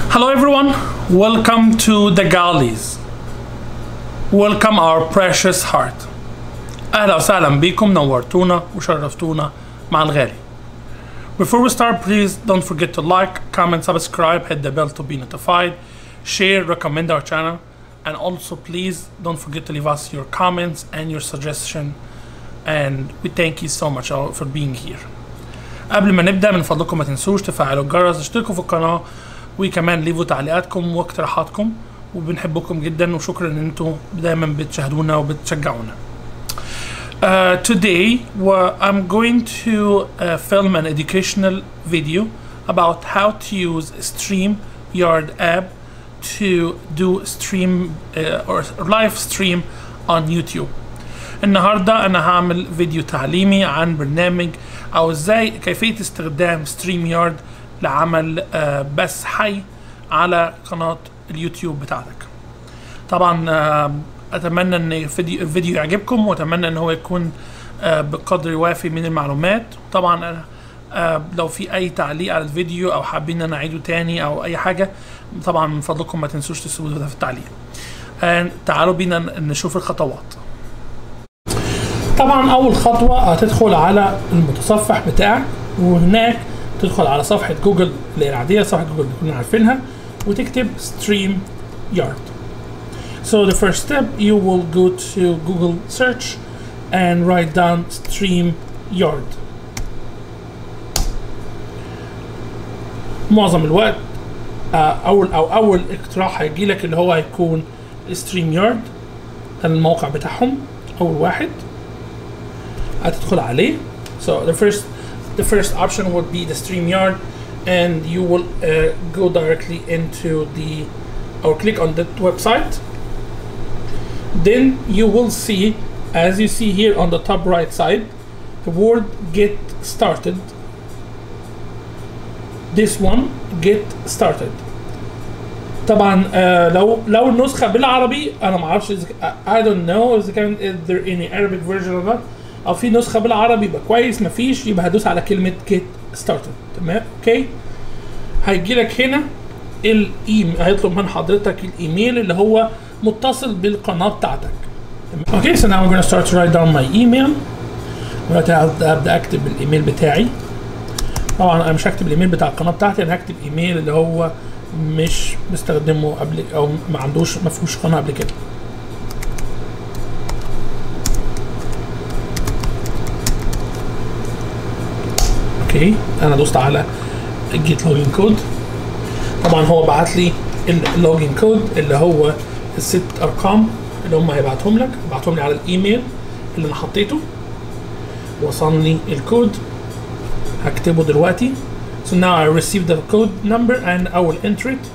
Hello everyone, welcome to the Galleys. Welcome our precious heart. أهلا وسهلا بكم نورتونا وشرفتونا مع الغالي. Before we start, please don't forget to like, comment, subscribe, hit the bell to be notified, share, recommend our channel, and also please don't forget to leave us your comments and your suggestion. And we thank you so much all for being here. قبل ما نبدا من فضلكم ما تنسوش تفعلوا الجرس اشتركوا في القناه وكمان ليفوا تعليقاتكم واقتراحاتكم وبنحبكم جدا وشكرا ان انتوا دايما بتشاهدونا وبتشجعونا. Uh, today well, I'm going to uh, film an educational video about how to use StreamYard app to do stream uh, or live stream on YouTube. النهارده انا هعمل فيديو تعليمي عن برنامج او ازاي كيفيه استخدام ستريم يارد لعمل آه، بث حي على قناه اليوتيوب بتاعتك طبعا آه، اتمنى ان الفيديو الفيديو يعجبكم واتمنى ان هو يكون آه، بقدر وافي من المعلومات طبعا انا آه، لو في اي تعليق على الفيديو او حابين ان انا اعيده تاني او اي حاجه طبعا من فضلكم ما تنسوش تسيبوا ده في التعليق آه، تعالوا بينا نشوف الخطوات طبعا اول خطوه هتدخل على المتصفح بتاعك وهناك تدخل على صفحه جوجل اللي هي العاديه صفحه جوجل اللي كنا عارفينها وتكتب ستريم يارد So the first step you will go to Google search and write down stream yard معظم الوقت آه، اول او اول اقتراح هيجي لك اللي هو هيكون ستريم يارد ده الموقع بتاعهم اول واحد هتدخل عليه so the first the first option would be the StreamYard and you will uh, go directly into the or click on that website then you will see as you see here on the top right side the word get started this one get started طبعا آه لو لو النسخه بالعربي انا ما اعرفش إذا ك- I don't know اذا كان is there any Arabic version or not او في نسخه بالعربي يبقى كويس مفيش يبقى هدوس على كلمه get started تمام اوكي هيجي لك هنا الايميل هيطلب من حضرتك الايميل اللي هو متصل بالقناه بتاعتك تمام اوكي so now I'm gonna start to write down my email دلوقتي هبدا أبدأ اكتب الايميل بتاعي طبعا انا مش هكتب الايميل بتاع القناه بتاعتي انا هكتب ايميل اللي هو مش مستخدمه قبل او ما عندوش ما فيهوش قناه قبل كده اوكي انا دوست على الجيت لوجين كود طبعا هو بعت لي اللوجين كود اللي هو الست ارقام اللي هم هيبعتهم لك بعتهم لي على الايميل اللي انا حطيته وصلني الكود هكتبه دلوقتي so now I receive the code number and I will enter it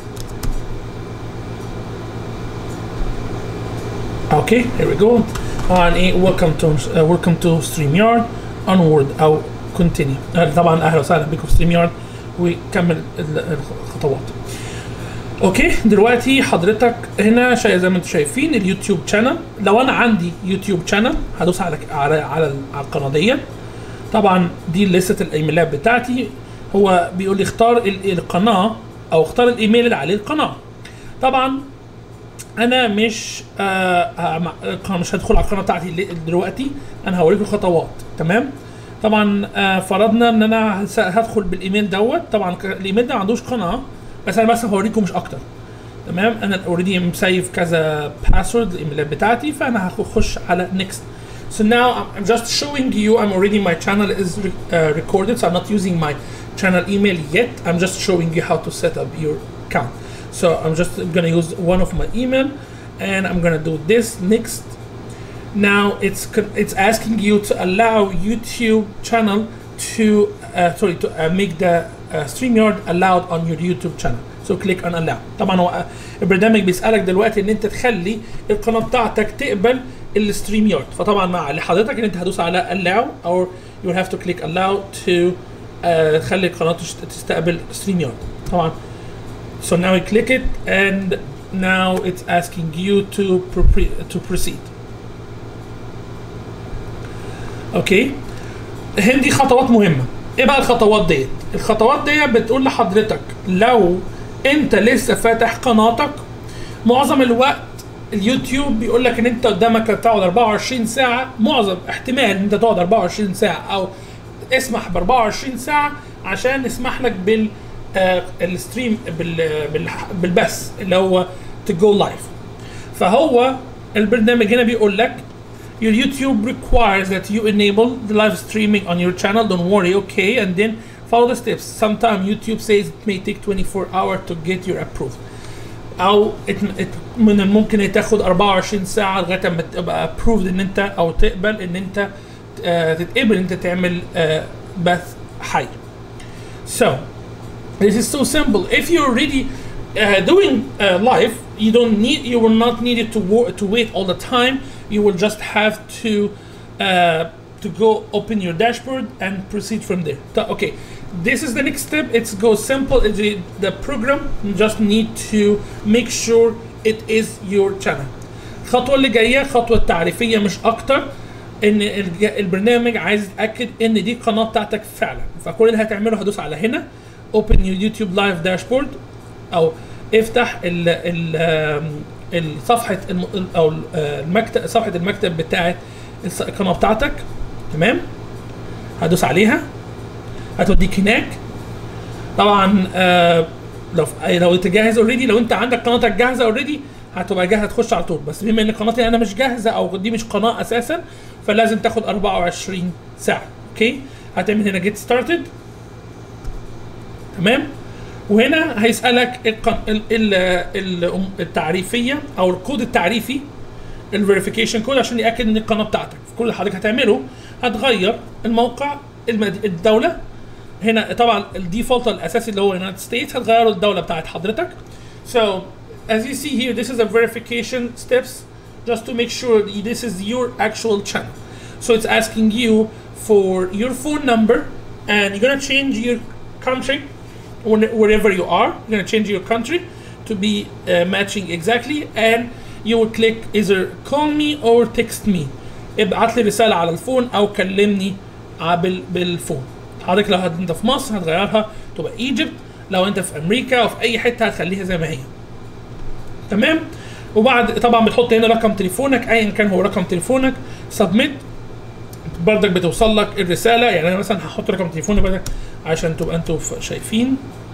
okay here we go and eh, welcome to uh, welcome to StreamYard onward أو continue آه، طبعا اهلا وسهلا بكم في StreamYard وكمل ال- الخطوات اوكي دلوقتي حضرتك هنا شايف زي ما انتم شايفين اليوتيوب شانل لو انا عندي يوتيوب شانل هدوس على على على, على القناه ديت طبعا دي لسه الايميلات بتاعتي هو بيقول لي اختار ال- القناه او اختار الايميل اللي عليه القناه طبعا انا مش آه ه- مع- مش هدخل على القناه بتاعتي ل- دلوقتي انا هوريكم الخطوات تمام طبعا آه فرضنا ان انا هس- هدخل بالايميل دوت طبعا ك- الايميل ده ما عندوش قناه بس انا بس هوريكم مش اكتر تمام انا اوريدي مسيف كذا باسورد الايميلات بتاعتي فانا هخش على next So now I'm- I'm just showing you I'm already my channel is re- uh, recorded so I'm not using my channel email yet I'm just showing you how to set up your account so I'm just gonna use one of my email and I'm gonna do this next now it's con- it's asking you to allow YouTube channel to uh, sorry to uh, make the uh, StreamYard allowed on your YouTube channel so click on allow طبعا هو البرنامج بيسألك دلوقتي ان انت تخلي القناة بتاعتك تقبل الستريم يارد فطبعا مع لحضرتك ان انت هدوس على allow or you will have to click allow to uh, تخلي القناة تشت- تستقبل ستريم يارد طبعا so now you click it and now it's asking you to pro- to proceed اوكي هندي خطوات مهمه ايه بقى الخطوات ديت الخطوات ديت بتقول لحضرتك لو انت لسه فاتح قناتك معظم الوقت اليوتيوب بيقول لك ان انت قدامك تقعد 24 ساعه معظم احتمال ان انت تقعد 24 ساعه او اسمح ب 24 ساعه عشان يسمح لك بال آه الستريم بال بال بالبث اللي هو to go live فهو البرنامج هنا بيقول لك Your YouTube requires that you enable the live streaming on your channel. Don't worry, okay? And then follow the steps. Sometimes YouTube says it may take 24 hours to get your approval. او it, it من الممكن تاخد 24 ساعه لغايه ما تبقى approved ان انت او تقبل ان انت آه تتقبل ان انت تعمل آه بث حي. So this is so simple. If you're already uh, doing uh, live, you don't need you will not need it to wo- to wait all the time. You will just have to uh, to go open your dashboard and proceed from there. So, okay, this is the next step. It's go simple. It's the, the program you just need to make sure it is your channel. الخطوة اللي جاية خطوة تعريفية مش أكتر إن الج- البرنامج عايز يتأكد إن دي القناة بتاعتك فعلا فكل اللي هتعمله هدوس على هنا open your YouTube live dashboard أو افتح ال ال آم، الصفحة الم- أو ال- آه، المكتب صفحة المكتب بتاعت الص- القناة بتاعتك تمام هدوس عليها هتوديك هناك طبعا آه لو في- لو انت جاهز اوريدي لو انت عندك قناتك جاهزه اوريدي هتبقى جاهز هتخش على طول بس بما ان قناتي انا مش جاهزه او دي مش قناه اساسا فلازم تاخد 24 ساعه اوكي هتعمل هنا جيت ستارتد تمام وهنا هيسالك القن... ال... ال... ال... التعريفيه او الكود التعريفي الفيريفيكيشن كود عشان ياكد ان القناه بتاعتك كل اللي حضرتك هتعمله هتغير الموقع المد... الدوله هنا طبعا الديفولت الاساسي اللي هو يونايتد ستيتس هتغيره الدوله بتاعت حضرتك so as you see here this is a verification steps just to make sure this is your actual channel so it's asking you for your phone number and you're gonna change your country when- wherever you are you're gonna change your country to be uh, matching exactly and you will click either call me or text me ابعت لي رسالة على الفون أو كلمني ع- بال- بالفون حضرتك لو انت في مصر هتغيرها تبقى ايجيبت لو انت في امريكا او في اي حته هتخليها زي ما هي تمام وبعد طبعا بتحط هنا رقم تليفونك ايا كان هو رقم تليفونك سبميت برضك بتوصل لك الرساله يعني انا مثلا هحط رقم تليفوني بدك عشان تبقى انتوا ف- شايفين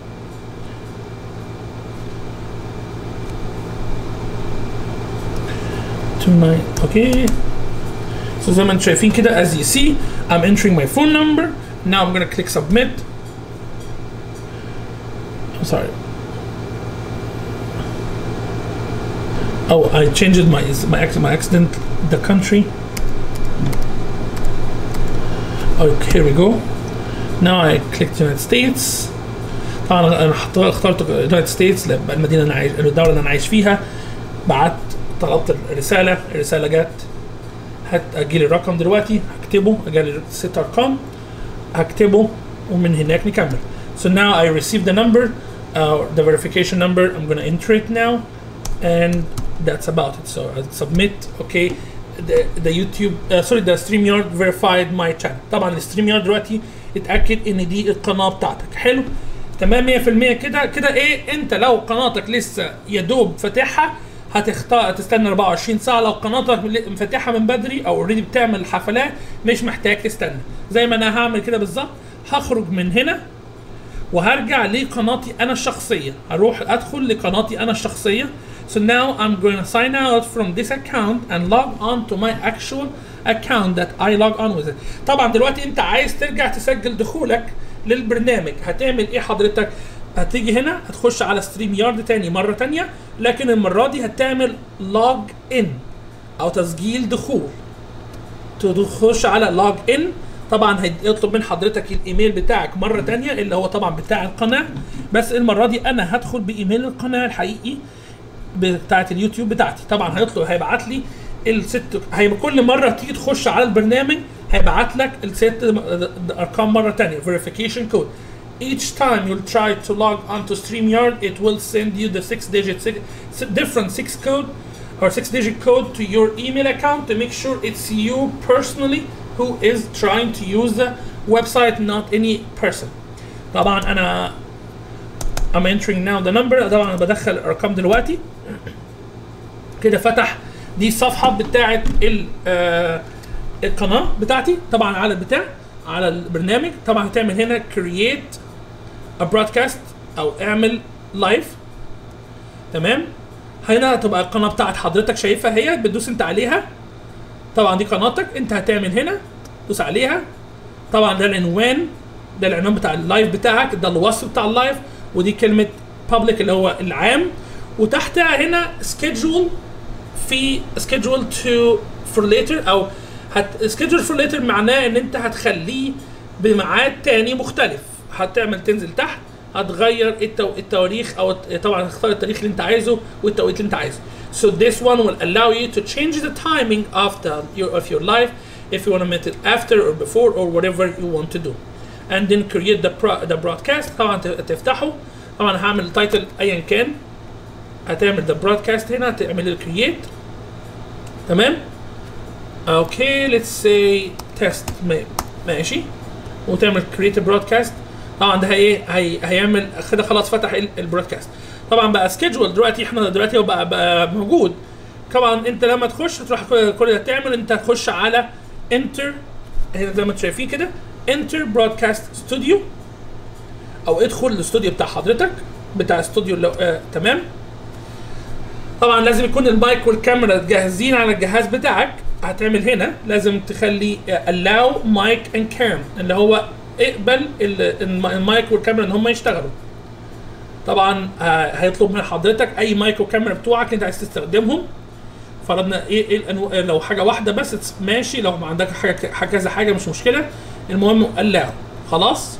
tonight okay so زي ما انتم شايفين كده as you see I'm entering my phone number now I'm gonna click submit I'm sorry oh I changed my my acc- my accident the country okay here we go now I clicked United States طبعا انا حط- اخترت United States لأن المدينه اللي انا عايش الدوله اللي انا عايش فيها بعت طلبت الرساله الرساله جت هتجيلي الرقم دلوقتي هكتبه جالي ست ارقام هكتبه ومن هناك نكمل so now I received the number uh, the verification number I'm gonna enter it now and that's about it so I submit okay the, the YouTube uh, sorry the StreamYard verified my channel طبعا الستريم دلوقتي اتأكد ان دي القناة بتاعتك حلو تمام 100% كده كده ايه انت لو قناتك لسه يا دوب فاتحها هتختار تستنى 24 ساعه لو قناتك مفتحها من بدري او اوريدي بتعمل حفلات مش محتاج تستنى زي ما انا هعمل كده بالظبط هخرج من هنا وهرجع لقناتي انا الشخصيه هروح ادخل لقناتي انا الشخصيه so now I'm going to sign out from this account and log on to my actual account that I log on with it طبعا دلوقتي انت عايز ترجع تسجل دخولك للبرنامج هتعمل ايه حضرتك هتيجي هنا هتخش على ستريم يارد تاني مرة تانية لكن المرة دي هتعمل لوج ان او تسجيل دخول تخش على لوج ان طبعا هيطلب من حضرتك الايميل بتاعك مره تانية اللي هو طبعا بتاع القناه بس المره دي انا هدخل بايميل القناه الحقيقي بتاعت اليوتيوب بتاعتي طبعا هيطلب هيبعت لي الست هيبقى كل مره تيجي تخش على البرنامج هيبعت لك الست ارقام مره تانية verification code each time you'll try to log onto StreamYard it will send you the six digit six, different six code or six digit code to your email account to make sure it's you personally who is trying to use the website not any person طبعا انا I'm entering now the number طبعا انا بدخل الارقام دلوقتي كده فتح دي الصفحه بتاعه ال آه القناه بتاعتي طبعا على البتاع على البرنامج طبعا هتعمل هنا create a broadcast او اعمل لايف تمام هنا هتبقى القناه بتاعت حضرتك شايفها هي بتدوس انت عليها طبعا دي قناتك انت هتعمل هنا دوس عليها طبعا ده العنوان ده العنوان بتاع اللايف بتاعك ده الوصف بتاع اللايف ودي كلمه public اللي هو العام وتحتها هنا schedule في schedule to for later او هت schedule for later معناه ان انت هتخليه بميعاد تاني مختلف هتعمل تنزل تحت هتغير التو... التواريخ او الت- طبعا هتختار التاريخ اللي انت عايزه والتوقيت اللي انت عايزه. So this one will allow you to change the timing of the your of your life if you want to make it after or before or whatever you want to do. And then create the pro... the broadcast طبعا ت- تفتحه طبعا هعمل تايتل ايا كان هتعمل the broadcast هنا هتعمل ال create تمام اوكي let's say test ما- ماشي وتعمل create a broadcast طبعا ده ايه هي هيعمل كده خلاص فتح ال- البرودكاست طبعا بقى سكيدجول دلوقتي احنا دلوقتي هو بقى, بقى موجود طبعا انت لما تخش تروح كل كل اللي تعمل انت تخش على انتر هنا زي ما انتم شايفين كده انتر برودكاست ستوديو او ادخل الاستوديو بتاع حضرتك بتاع استوديو لو آه تمام طبعا لازم يكون المايك والكاميرا جاهزين على الجهاز بتاعك هتعمل هنا لازم تخلي آه، allow mic and cam اللي هو اقبل ال- الم- المايك والكاميرا ان هم يشتغلوا طبعا آه، هيطلب من حضرتك اي مايك وكاميرا بتوعك انت عايز تستخدمهم فرضنا ايه, إيه الأنو... لو حاجه واحده بس it's ماشي لو ما عندك حاجه حاجة- كذا حاجه مش مشكله المهم allow خلاص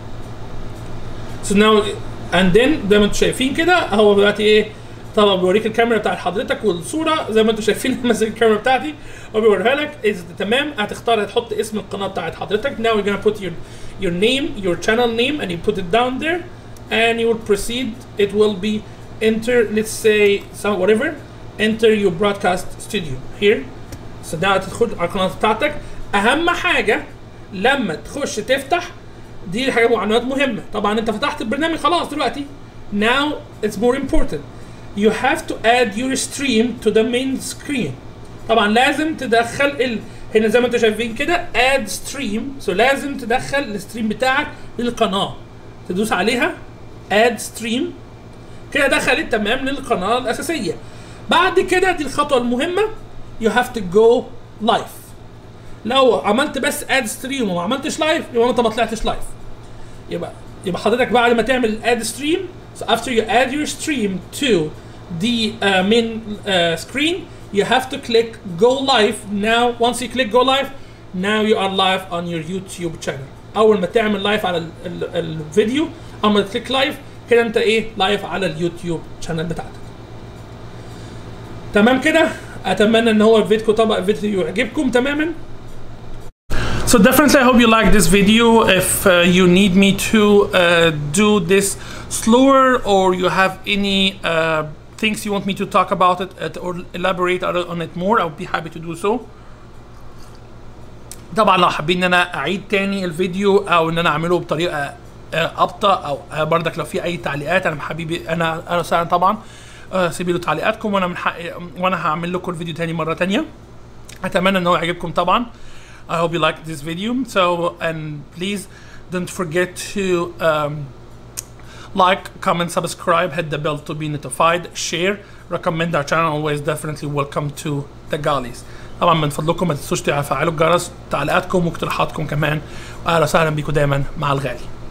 so now and then زي ما انتم شايفين كده هو دلوقتي ايه طبعا بيوريك الكاميرا بتاعت حضرتك والصوره زي ما انتم شايفين ماسك الكاميرا بتاعتي هو بيوريها لك اذا تمام هتختار هتحط اسم القناه بتاعت حضرتك now you're gonna put your your name your channel name and you put it down there and you will proceed it will be enter let's say some whatever enter your broadcast studio here so ده هتدخل على القناه بتاعتك اهم حاجه لما تخش تفتح دي حاجه معلومات مهمه طبعا انت فتحت البرنامج خلاص دلوقتي now it's more important you have to add your stream to the main screen طبعا لازم تدخل ال... هنا زي ما انتم شايفين كده add stream so لازم تدخل الستريم بتاعك للقناه تدوس عليها add stream كده دخلت تمام للقناه الاساسيه بعد كده دي الخطوه المهمه you have to go live لو عملت بس اد ستريم وما عملتش لايف يبقى انت ما طلعتش لايف يبقى يبقى حضرتك بعد ما تعمل اد ستريم so after you add your stream to the uh, main uh, screen you have to click go live now once you click go live now you are live on your YouTube channel اول ما تعمل لايف على ال ال الفيديو اول ما تكليك لايف كده انت ايه لايف على اليوتيوب شانل بتاعتك تمام كده اتمنى ان هو الفيديو طبق الفيديو يعجبكم تماما So definitely, I hope you like this video. If uh, you need me to uh, do this slower, or you have any uh, things you want me to talk about it uh, or elaborate on it more, I'll be happy to do so. طبعا لو حابين ان انا اعيد تاني الفيديو او ان انا اعمله بطريقه آه، ابطا او آه، برضك لو في اي تعليقات انا حبيبي انا انا وسهلا طبعا آه، سيبوا له تعليقاتكم وانا من حقي وانا هعمل لكم الفيديو تاني مره تانيه اتمنى ان هو يعجبكم طبعا I hope you liked this video. So, and please don't forget to um, like, comment, subscribe, hit the bell to be notified, share, recommend our channel. Always definitely welcome to the Galleys. طبعا من فضلكم ما تنسوش تفعلوا الجرس تعليقاتكم واقتراحاتكم كمان واهلا وسهلا بيكم دايما مع الغالي